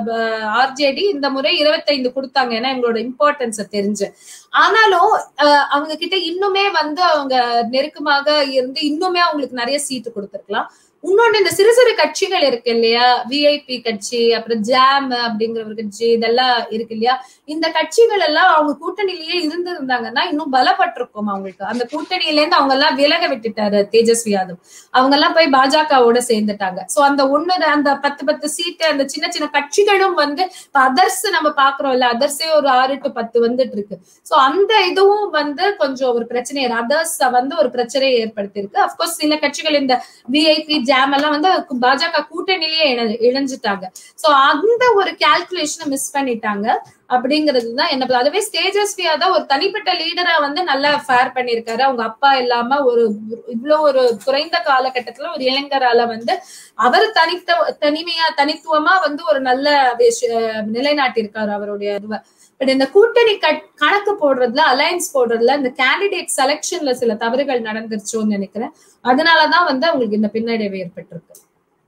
ஆர்ஜேடி இந்த முறை இருபத்தைந்து கொடுத்தாங்க ஏன்னா எங்களோட இம்பார்ட்டன்ஸ தெரிஞ்சு ஆனாலும் அஹ், அவங்க கிட்ட இன்னுமே வந்து அவங்க நெருக்கமாக இருந்து இன்னுமே அவங்களுக்கு நிறைய சீட்டு கொடுத்துருக்கலாம் இன்னொன்னு இந்த சிறு சிறு கட்சிகள் இருக்கு இல்லையா விஐபி கட்சி அப்புறம் ஜாம் அப்படிங்கிற ஒரு கட்சி இதெல்லாம் இருக்கு இல்லையா இந்த கட்சிகள் எல்லாம் அவங்க கூட்டணியிலேயே இருந்திருந்தாங்கன்னா இன்னும் பலப்பட்டிருக்கும் அவங்களுக்கு அந்த கூட்டணியில இருந்து அவங்க எல்லாம் விலக விட்டுட்டாரு தேஜஸ்வி யாதவ் அவங்க எல்லாம் போய் பாஜகவோட சேர்ந்துட்டாங்க சோ அந்த ஒண்ணு அந்த பத்து பத்து சீட்டு அந்த சின்ன சின்ன கட்சிகளும் வந்து இப்ப அதர்ஸ் நம்ம பாக்குறோம்ல அதர்ஸே ஒரு ஆறு டு பத்து வந்துட்டு இருக்கு சோ அந்த இதுவும் வந்து கொஞ்சம் ஒரு பிரச்சனை அதர்ஸ் வந்து ஒரு பிரச்சனையை ஏற்படுத்தி இருக்கு அப்கோர்ஸ் சில கட்சிகள் இந்த விஐபி ஜாம் எல்லாம் வந்து பாஜக கூட்டணியிலேயே இணை- இணைஞ்சிட்டாங்க சோ அந்த ஒரு கால்குலேஷனை மிஸ் பண்ணிட்டாங்க அப்படிங்கிறது தான் என்ன அதுவே தேஜஸ்வி யாதவ் ஒரு தனிப்பட்ட லீடரா வந்து நல்லா ஃபேர் பண்ணியிருக்காரு அவங்க அப்பா இல்லாம ஒரு இவ்வளவு ஒரு குறைந்த காலகட்டத்துல ஒரு இளைஞரால வந்து அவர் தனித்த தனிமையா தனித்துவமா வந்து ஒரு நல்ல விஷ- நிலைநாட்டியிருக்காரு அவருடைய இதுவை பட் இந்த கூட்டணி கட் கணக்கு போடுறதுல அலையன்ஸ் போடுறதுல இந்த கேண்டிடேட் செலெக்ஷன்ல சில தவறுகள் நடந்துருச்சோன்னு நினைக்கிறேன் அதனாலதான் வந்து அவங்களுக்கு இந்த பின்னடைவு ஏற்பட்டிருக்கு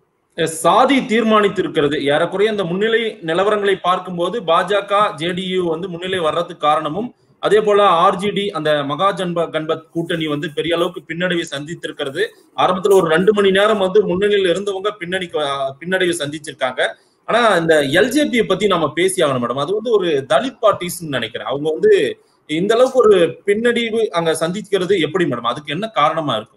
சாதி தீர்மானித்திருக்கிறது ஏறக்குறைய இந்த முன்னிலை நிலவரங்களை பார்க்கும்போது பாஜக ஜேடியு வந்து முன்னிலை வர்றதுக்கு காரணமும் அதே போல ஆர்ஜிடி அந்த மகா ஜன்ப கண்பத் கூட்டணி வந்து பெரிய அளவுக்கு பின்னடைவை சந்தித்திருக்கிறது ஆரம்பத்துல ஒரு ரெண்டு மணி நேரம் வந்து முன்னணியில் இருந்தவங்க பின்னணி பின்னடைவை சந்திச்சிருக்காங்க ஆனா இந்த எல்ஜேபியை பத்தி நம்ம பேசி ஆகணும் மேடம் அது வந்து ஒரு தலித் பார்ட்டிஸ்ன்னு நினைக்கிறேன் அவங்க வந்து இந்த அளவுக்கு ஒரு பின்னடைவு அங்க சந்திக்கிறது எப்படி மேடம் அதுக்கு என்ன காரணமா இருக்கும்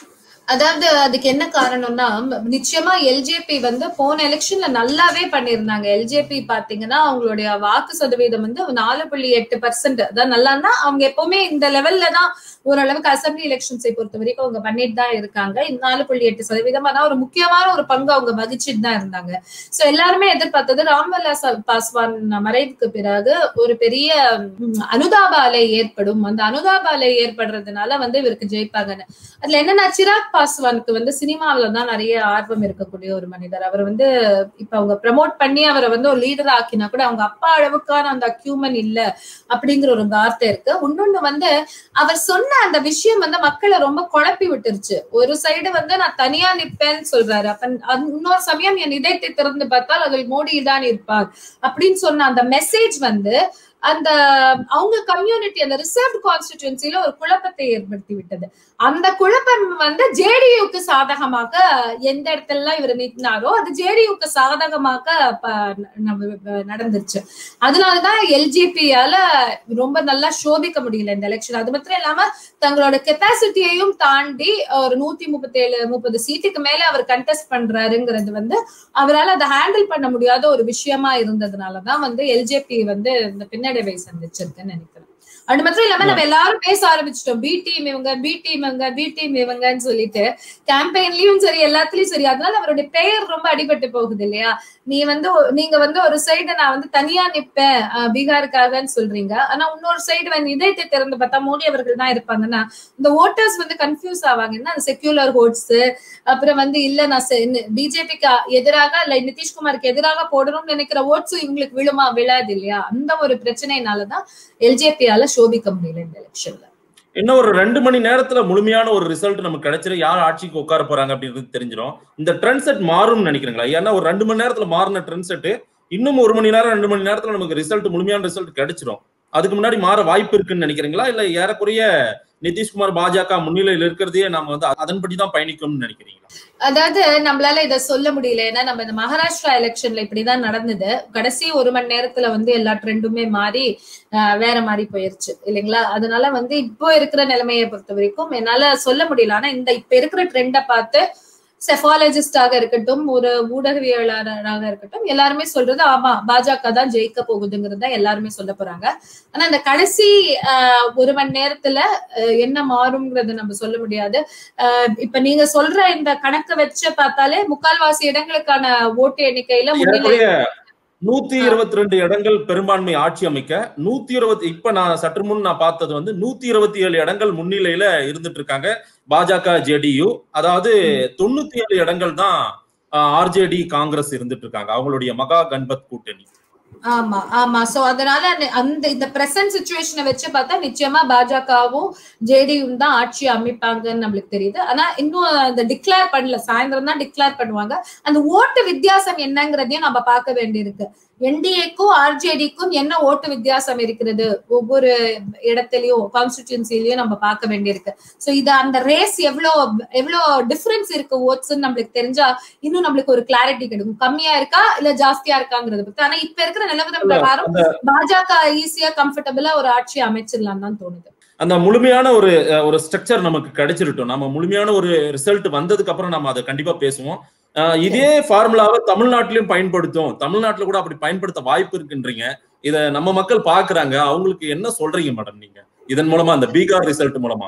அதாவது அதுக்கு என்ன காரணம்னா நிச்சயமா எல்ஜேபி வந்து போன எலெக்ஷன்ல நல்லாவே பண்ணியிருந்தாங்க எல்ஜேபி பாத்தீங்கன்னா அவங்களுடைய வாக்கு சதவீதம் வந்து நாலு புள்ளி எட்டு பர்சன்ட் அதான் நல்லான்னா அவங்க எப்பவுமே இந்த லெவல்ல தான் ஓரளவுக்கு அசம்பிளி எலெக்ஷன்ஸை பொறுத்த வரைக்கும் அவங்க பண்ணிட்டு தான் இருக்காங்க இந்த நாலு புள்ளி எட்டு சதவீதம் ஆனா ஒரு முக்கியமான ஒரு பங்கு அவங்க வகிச்சுட்டு தான் இருந்தாங்க சோ எல்லாருமே எதிர்பார்த்தது ராம்விலாஸ் பாஸ்வான் மறைவுக்கு பிறகு ஒரு பெரிய ம், அனுதாப அலை ஏற்படும் அந்த அனுதாப அலை ஏற்படுறதுனால வந்து இவருக்கு ஜெயிப்பாங்கன்னு அதுல என்னன்னா சிராக் பாஸ்வானுக்கு வந்து சினிமாவில தான் நிறைய ஆர்வம் இருக்கக்கூடிய ஒரு மனிதர் அவர் வந்து இப்ப அவங்க ப்ரமோட் பண்ணி அவரை வந்து ஒரு லீடர் ஆக்கினா கூட அவங்க அப்பா அளவுக்கான அந்த அக்யூமன் இல்ல அப்படிங்கிற ஒரு வார்த்தை இருக்கு இன்னொன்னு வந்து அவர் சொன்ன அந்த விஷயம் வந்து மக்களை ரொம்ப குழப்பி விட்டுருச்சு ஒரு சைடு வந்து நான் தனியா நிப்பேன்னு சொல்றாரு அப்ப அது இன்னொரு சமயம் என் இதயத்தை திறந்து பார்த்தால் அதில் மோடி தான் இருப்பார் அப்படின்னு சொன்ன அந்த மெசேஜ் வந்து அந்த அவங்க கம்யூனிட்டி அந்த ரிசர்வ் கான்ஸ்டிடியூன்சில ஒரு குழப்பத்தை ஏற்படுத்தி விட்டது அந்த குழப்பம் வந்து ஜேடியுக்கு சாதகமாக எந்த இடத்துல இவர் நிற்கினாரோ அது ஜேடியுக்கு சாதகமாக ப- ந- நடந்துருச்சு அதனாலதான் எல்ஜிபியால ரொம்ப நல்லா சோபிக்க முடியல இந்த எலெக்ஷன் அது மாத்திரம் இல்லாம தங்களோட கெப்பாசிட்டியையும் தாண்டி ஒரு நூத்தி முப்பத்தி ஏழு முப்பது சீட்டுக்கு மேல அவர் கண்டெஸ்ட் பண்றாருங்கிறது வந்து அவரால் அதை ஹேண்டில் பண்ண முடியாத ஒரு விஷயமா இருந்ததுனாலதான் வந்து எல்ஜேபி வந்து இந்த பின்னடைவை சந்திச்சிருக்குன்னு நினைக்கிறேன் அது மாத்திரம் இல்லாம நம்ம எல்லாரும் பேச ஆரம்பிச்சிட்டோம் பி டீம் இவங்க பி டீம் இவங்க பி டீம் இவங்கன்னு சொல்லிட்டு கேம்பெயின்லயும் சரி எல்லாத்துலயும் சரி அதனால அவருடைய பெயர் ரொம்ப அடிபட்டு போகுது இல்லையா நீ வந்து ஒ- நீங்க வந்து ஒரு சைடு நான் வந்து தனியா நிப்பேன் அஹ், பீகாருக்காகன்னு சொல்றீங்க ஆனா இன்னொரு சைடு வந்து இதயத்தை திறந்து பார்த்தா மோடி அவர்கள் தான் இருப்பாங்கன்னா இந்த ஓட்டர்ஸ் வந்து கன்ஃபியூஸ் ஆவாங்கன்னா அந்த செக்யூலர் ஓட்ஸ் அப்புறம் வந்து இல்ல நான் பிஜேபிக்கு எதிராக இல்ல நிதிஷ்குமாருக்கு எதிராக போடணும்னு நினைக்கிற ஓட்ஸ் இவங்களுக்கு விழுமா விழாது இல்லையா அந்த ஒரு பிரச்சனைனாலதான் எல்ஜேபியால சோபிக்க முடியல இந்த எலெக்ஷன்ல இன்னும் ஒரு ரெண்டு மணி நேரத்துல முழுமையான ஒரு ரிசல்ட் நமக்கு கிடைச்சிடும் யார் ஆட்சிக்கு உட்கார போறாங்க அப்படின்றது தெரிஞ்சிடும் இந்த ட்ரெண்ட் செட் மாறும்னு நினைக்கிறீங்களா ஏன்னா ஒரு ரெண்டு மணி நேரத்துல மாறின ட்ரெண்ட் செட் இன்னும் ஒரு மணி நேரம் ரெண்டு மணி நேரத்துல நமக்கு ரிசல்ட் முழுமையான ரிசல்ட் கிடைச்சிடும் அதுக்கு முன்னாடி மாற வாய்ப்பு இருக்குன்னு நினைக்கிறீங்களா இல்ல ஏறக்குறைய நிதிஷ்குமார் பாஜக முன்னிலையில் இருக்கிறதையே நாம வந்து அதன்படி தான் பயணிக்கணும்னு நினைக்கிறீங்களா அதாவது நம்மளால இத சொல்ல முடியல ஏன்னா நம்ம இந்த மகாராஷ்டிரா எலெக்ஷன்ல இப்படிதான் நடந்தது கடைசி ஒரு மணி நேரத்துல வந்து எல்லா ட்ரெண்டுமே மாறி ஆஹ், வேற மாதிரி போயிருச்சு இல்லைங்களா அதனால வந்து இப்போ இருக்கிற நிலைமையை பொறுத்த வரைக்கும் என்னால சொல்ல முடியல ஆனா இந்த இப்ப இருக்கிற ட்ரெண்டை பார்த்து செஃபாலஜிஸ்டாக இருக்கட்டும் ஒரு ஊடகவியலாளராக இருக்கட்டும் எல்லாருமே சொல்றது ஆமா பாஜக தான் ஜெயிக்க போகுதுங்கிறது தான் எல்லாருமே சொல்ல போறாங்க ஆனா இந்த கடைசி ஆஹ், ஒரு மணி நேரத்துல ஆஹ், என்ன மாறும்ங்கிறது நம்ம சொல்ல முடியாது ஆஹ், இப்ப நீங்க சொல்ற இந்த கணக்கு வச்சு பார்த்தாலே முக்கால்வாசி இடங்களுக்கான ஓட்டு எண்ணிக்கையில முன்னிலை ஏறக்குறைய நூத்தி இருபத்தி ரெண்டு இடங்கள் பெரும்பான்மை ஆட்சி அமைக்க நூத்தி இருபத்தி இப்ப நான் சற்று முன் நான் பார்த்தது வந்து நூத்தி இருபத்தி ஏழு இடங்கள் முன்னிலையில இருந்துட்டு இருக்காங்க பாஜக ஜேடியு அதாவது தொண்ணூத்தி ஏழு இடங்கள் தான் ஆர்ஜேடி காங்கிரஸ் இருந்துட்டு இருக்காங்க அவங்களுடைய மகா கண்பத் கூட்டணி ஆமா ஆமா சோ அதனால அந்த- அந்த இந்த பிரசன்ட் சுச்சுவேஷனை வச்சு பார்த்தா நிச்சயமா பாஜகவும் ஜேடியும் தான் ஆட்சி அமைப்பாங்கன்னு நம்மளுக்கு தெரியுது ஆனா இன்னும் அந்த டிக்ளேர் பண்ணல சாயந்தரம் தான் டிக்ளேர் பண்ணுவாங்க அந்த ஓட்டு வித்தியாசம் என்னங்கிறதையும் நம்ம பார்க்க வேண்டியிருக்கு என்டிஏக்கும் ஆர்ஜேடிக்கும் என்ன ஓட்டு வித்தியாசம் இருக்கிறது ஒவ்வொரு இடத்துலயும் கான்ஸ்டிடியூன்சிலையும் நம்ம பார்க்க வேண்டியிருக்கு சோ இது அந்த ரேஸ் எவ்வளவு எவ்வளவு டிஃபரன்ஸ் இருக்கு ஓட்ஸ் நம்மளுக்கு தெரிஞ்சா இன்னும் நம்மளுக்கு ஒரு கிளாரிட்டி கிடைக்கும் கம்மியா இருக்கா இல்ல ஜாஸ்தியா இருக்காங்கிறத பத்தி ஆனா இப்ப இருக்கிற நிலவரம் பிரகாரம் பாஜக ஈஸியா கம்ஃபர்டபுளா ஒரு ஆட்சி அமைச்சிடலாம் தான் தோணுது அந்த முழுமையான ஒரு அஹ், ஒரு ஸ்ட்ரக்சர் நமக்கு கிடைச்சிருட்டும் நம்ம முழுமையான ஒரு ரிசல்ட் வந்ததுக்கு அப்புறம் நம்ம அதை கண்டிப்பா பேசுவோம் அஹ், இதே ஃபார்முலாவை தமிழ்நாட்டிலும் பயன்படுத்தும் தமிழ்நாட்டுல கூட அப்படி பயன்படுத்த வாய்ப்பு இருக்குன்றீங்க இத நம்ம மக்கள் பாக்குறாங்க அவங்களுக்கு என்ன சொல்றீங்க மேடம் நீங்க இதன் மூலமா அந்த பீகார் ரிசல்ட் மூலமா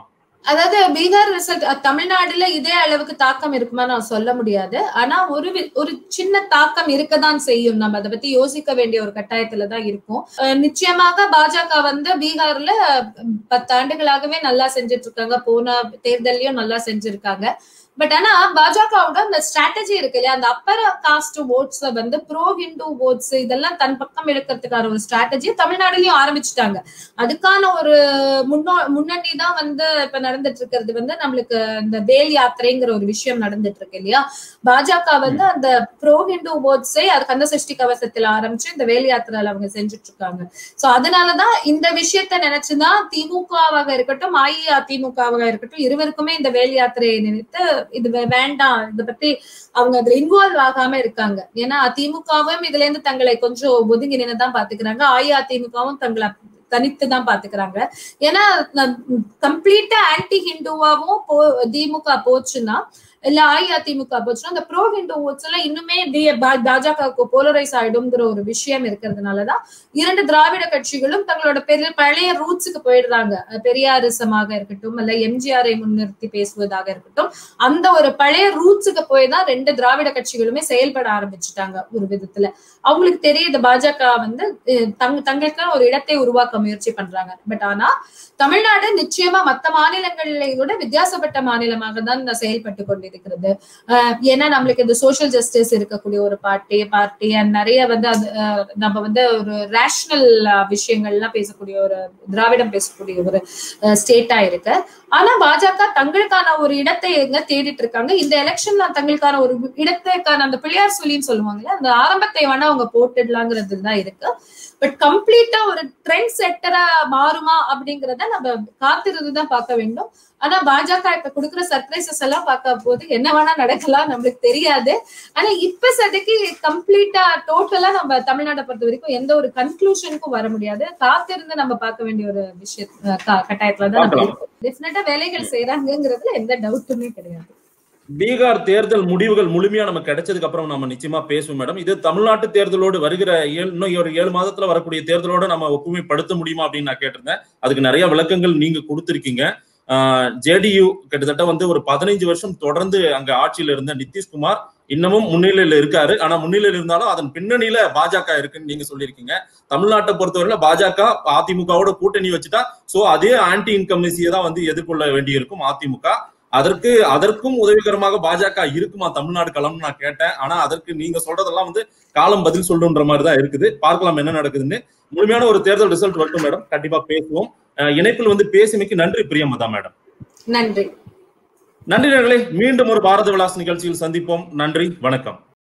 அதாவது பீகார் ரிசல்ட் தமிழ்நாடுல இதே அளவுக்கு தாக்கம் இருக்குமா நான் சொல்ல முடியாது ஆனா ஒரு வி- ஒரு சின்ன தாக்கம் இருக்கதான் செய்யும் நம்ம அதை பத்தி யோசிக்க வேண்டிய ஒரு கட்டாயத்துல தான் இருக்கும் அஹ் நிச்சயமாக பாஜக வந்து பீகார்ல அஹ், பத்தாண்டுகளாகவே நல்லா செஞ்சுட்டு இருக்காங்க போன தேர்தலையும் நல்லா செஞ்சிருக்காங்க பட் ஆனா பாஜகவோட அந்த ஸ்ட்ராட்டஜி இருக்கு இல்லையா அந்த அப்பர் காஸ்ட் ஓட்ஸ் வந்து ப்ரோ ஹிந்து ஓட்ஸ் இதெல்லாம் தன் பக்கம் இழுக்கிறதுக்கான ஒரு ஸ்ட்ராட்டஜி தமிழ்நாடுலயும் ஆரம்பிச்சுட்டாங்க அதுக்கான ஒரு முன்னோ முன்னணி தான் வந்து இப்ப நடந்துட்டு இருக்கிறது வந்து நம்மளுக்கு இந்த வேல் யாத்திரைங்கிற ஒரு விஷயம் நடந்துட்டு இருக்கு இல்லையா பாஜக வந்து அந்த ப்ரோ ஹிந்து ஓட்ஸை அது கந்த சஷ்டி கவசத்துல ஆரம்பிச்சு இந்த வேல் யாத்திரையில அவங்க செஞ்சுட்டு இருக்காங்க சோ அதனாலதான் இந்த விஷயத்த நினைச்சுதான் திமுகவாக இருக்கட்டும் அஇஅதிமுகவாக இருக்கட்டும் இருவருக்குமே இந்த வேல் யாத்திரையை நினைத்து இது வே- வேண்டாம் இத பத்தி அவங்க அதுல இன்வால்வ் ஆகாம இருக்காங்க ஏன்னா அதிமுகவும் இதுல இருந்து தங்களை கொஞ்சம் ஒதுங்கி நின்னுதான் பாத்துக்கிறாங்க அஇஅதிமுகவும் தங்களை தனித்து தான் பாத்துக்கிறாங்க ஏன்னா கம்ப்ளீட்டா ஆன்டி ஹிந்துவாவும் போ திமுக போச்சுன்னா இல்ல அஇஅதிமுக போச்சுன்னா அந்த ப்ரோ ஹிந்து ஓட்ஸ் எல்லாம் இன்னுமே தி- பா- பாஜகவுக்கு போலரைஸ் ஆயிடும்ங்கிற ஒரு விஷயம் இருக்கிறதுனாலதான் இரண்டு திராவிட கட்சிகளும் தங்களோட பெரிய பழைய ரூட்ஸுக்கு போயிடுறாங்க அஹ் பெரியாரிசமாக இருக்கட்டும் அல்ல எம்ஜிஆரை முன்னிறுத்தி பேசுவதாக இருக்கட்டும் அந்த ஒரு பழைய ரூட்ஸுக்கு போய் தான் ரெண்டு திராவிட கட்சிகளுமே செயல்பட ஆரம்பிச்சுட்டாங்க ஒரு விதத்துல அவங்களுக்கு தெரியுது பாஜக வந்து அஹ், தங்க தங்களுக்கு ஒரு இடத்தை உருவாக்க முயற்சி பண்றாங்க பட் ஆனா தமிழ்நாடு நிச்சயமா மத்த மாநிலங்களை விட வித்தியாசப்பட்ட மாநிலமாக தான் செயல்பட்டு கொண்டிருக்கிறது அஹ், ஏன்னா நம்மளுக்கு இந்த சோஷியல் ஜஸ்டிஸ் இருக்கக்கூடிய ஒரு பார்ட்டி பார்ட்டி அண்ட் நிறைய வந்து அது அஹ், நம்ம வந்து ஒரு ரேஷனல் விஷயங்கள்லாம் பேசக்கூடிய ஒரு திராவிடம் பேசக்கூடிய ஒரு ஸ்டேட்டா இருக்கு ஆனா பாஜக தங்களுக்கான ஒரு இடத்தை எங்க தேடிட்டு இருக்காங்க இந்த எலெக்ஷன்ல தங்களுக்கான ஒரு இடத்துக்கான அந்த பிள்ளையார் சொல்லின்னு சொல்லுவாங்கல்ல அந்த ஆரம்பத்தை வேணா அவங்க போட்டுடலாங்கிறது தான் இருக்கு பட் கம்ப்ளீட்டா ஒரு ட்ரெண்ட் செட்டரா மாறுமா அப்படிங்கறத நம்ம காத்திருந்து தான் பார்க்க வேண்டும் ஆனா பாஜக இப்ப கொடுக்குற சர்ப்ரைசஸ் எல்லாம் பார்க்க போது என்ன வேணா நடக்கலாம் நம்மளுக்கு தெரியாது ஆனா இப்ப சதைக்கு கம்ப்ளீட்டா டோட்டலா நம்ம தமிழ்நாட்டை பொறுத்த வரைக்கும் எந்த ஒரு கன்க்ளூஷனுக்கும் வர முடியாது காத்திருந்து நம்ம பார்க்க வேண்டிய ஒரு விஷய க- கட்டாயத்துல தான் நம்ம பார்க்கலாம். டெஃபினட்டா வேலைகள் செய்யறாங்கிறதுல எந்த டவுட்டுமே கிடையாது பீகார் தேர்தல் முடிவுகள் முழுமையா நமக்கு கிடைச்சதுக்கு அப்புறம் நம்ம நிச்சயமா பேசுவோம் மேடம் இது தமிழ்நாட்டு தேர்தலோடு வருகிற ஏழு இன்னும் ஒரு ஏழு மாதத்துல வரக்கூடிய தேர்தலோட நம்ம ஒப்புமைப்படுத்த முடியுமா அப்படின்னு நான் கேட்டிருந்தேன் அதுக்கு நிறைய விளக்கங்கள் நீங்க கொடுத்திருக்கீங்க ஜேடியு கிட்டத்தட்ட வந்து ஒரு பதினைஞ்சு வருஷம் தொடர்ந்து அங்க ஆட்சியில இருந்த நிதிஷ்குமார் இன்னமும் முன்னிலையில இருக்காரு ஆனா முன்னிலையில இருந்தாலும் அதன் பின்னணியில பாஜக இருக்குன்னு நீங்க சொல்லியிருக்கீங்க தமிழ்நாட்டை பொறுத்தவரையில பாஜக அதிமுகவோட கூட்டணி வச்சுட்டா சோ அதே ஆன்டி இன்கம்னிசியை தான் வந்து எதிர்கொள்ள வேண்டியிருக்கும் அதிமுக அதற்கு அதற்கும் உதவிகரமாக பாஜக இருக்குமா தமிழ்நாடு களம்னு நான் கேட்டேன் ஆனா அதற்கு நீங்க சொல்றதெல்லாம் வந்து காலம் பதில் சொல்லுன்ற மாதிரி தான் இருக்குது பார்க்கலாம் என்ன நடக்குதுன்னு முழுமையான ஒரு தேர்தல் ரிசல்ட் வரட்டும் மேடம் கண்டிப்பா பேசுவோம் அஹ் இணைப்பில் வந்து பேசிமைக்கு நன்றி பிரியமதா மேடம் நன்றி நன்றி நேர்களே மீண்டும் ஒரு பாரத விலாஸ் நிகழ்ச்சியில் சந்திப்போம் நன்றி வணக்கம்